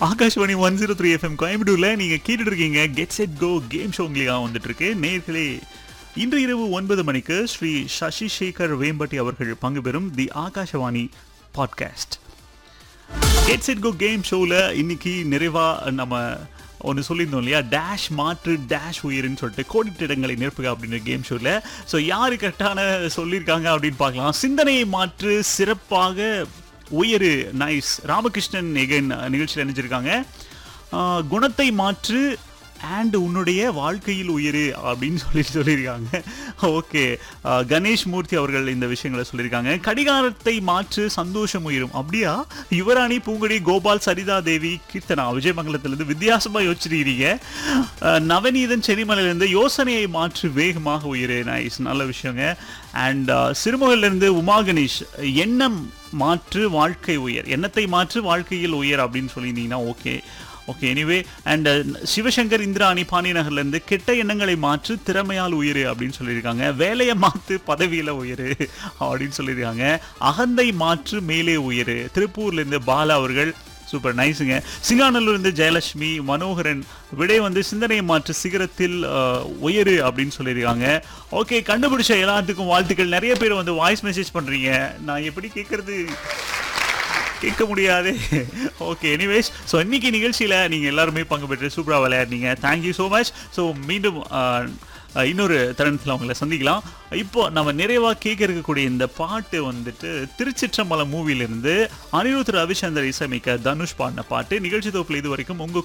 Akashvani one zero three FM கோயம்புத்தூர்ல நீங்க கேட்டுட்டு இருக்கீங்க get set go game show உங்களுக்கு வந்துட்டு இருக்கு நேர்களே இன்று இரவு ஒன்பது மணிக்கு ஸ்ரீ சசி சேகர் வேம்பட்டி அவர்கள் பங்கு பெறும் the Akashvani podcast get set go game ஷோவில் இன்னைக்கு நிறைவா நம்ம ஒன்று சொல்லியிருந்தோம் இல்லையா டேஷ் மாற்று டேஷ் உயிர்னு சொல்லிட்டு கோடிட்ட இடங்களை நிரப்புக அப்படின்ற கேம் ஷோவில் ஸோ யார் கரெக்டான சொல்லியிருக்காங்க அப்படின்னு பார்க்கலாம் சிந்தனையை மாற்று சிறப்பாக உயரு நைஸ் ராமகிருஷ்ணன் எகன் நிகழ்ச்சியில் நினைச்சிருக்காங்க ஆஹ், குணத்தை மாற்று அண்ட் உன்னுடைய வாழ்க்கையில் உயிரு அப்படின்னு சொல்லிட்டு சொல்லியிருக்காங்க ஓகே கணேஷ் மூர்த்தி அவர்கள் இந்த விஷயங்களை சொல்லியிருக்காங்க கடிகாரத்தை மாற்று சந்தோஷம் உயிரும் அப்படியா யுவராணி பூங்குடி கோபால் சரிதா தேவி கீர்த்தனா விஜயமங்கலத்திலிருந்து வித்தியாசமா யோசிச்சிருக்கிறீங்க அஹ், நவநீதன் சென்னிமலையிலிருந்து யோசனையை மாற்று வேகமாக உயிரு நைஸ் நல்ல விஷயங்க அண்ட் சிறுமுகையிலிருந்து உமா கணேஷ் எண்ணம் மாற்று வாழ்க்கை உயர் எண்ணத்தை மாற்று வாழ்க்கையில் உயர் அப்படின்னு சொல்லியிருந்தீங்கன்னா okay okay anyway and Sivasankar Indrani பாண்டியநகர்லேருந்து கெட்ட எண்ணங்களை மாற்று திறமையால் உயிரு அப்படின்னு சொல்லியிருக்காங்க வேலையை மாற்று பதவியில் உயரு அப்படின்னு சொல்லியிருக்காங்க அகந்தை மாற்று மேலே உயரு திருப்பூர்லேருந்து பாலா அவர்கள் சூப்பர் நைஸுங்க சிங்காநல்லூர்லேருந்து ஜெயலட்சுமி மனோகரன் விடை வந்து சிந்தனையை மாற்று சிகரத்தில் அஹ், உயரு அப்படின்னு சொல்லியிருக்காங்க ஓகே கண்டுபிடிச்ச எல்லாத்துக்கும் வாழ்த்துக்கள் நிறைய பேர் வந்து வாய்ஸ் மெசேஜ் பண்ணுறீங்க நான் எப்படி கேட்குறது கேட்க முடியாது ஓகே எனிவேஸ் ஸோ இன்னைக்கு நிகழ்ச்சியில் நீங்கள் எல்லாருமே பங்கு பெற்று சூப்பராக விளையாடுனீங்க தேங்க்யூ ஸோ மச் ஸோ மீண்டும் ஆஹ், ஆஹ், இன்னொரு தருணத்தில் உங்களை சந்திக்கலாம் இப்போ நம்ம நிறைவாக கேட்க இருக்கக்கூடிய இந்த பாட்டு வந்துட்டு திருச்சிற்றம்பலம் மூவிலிருந்து அனிருத் ரவிச்சந்தர் இசைமிக்க தனுஷ் பாடின பாட்டு நிகழ்ச்சி தொகுப்பில் இது வரைக்கும் உங்கள்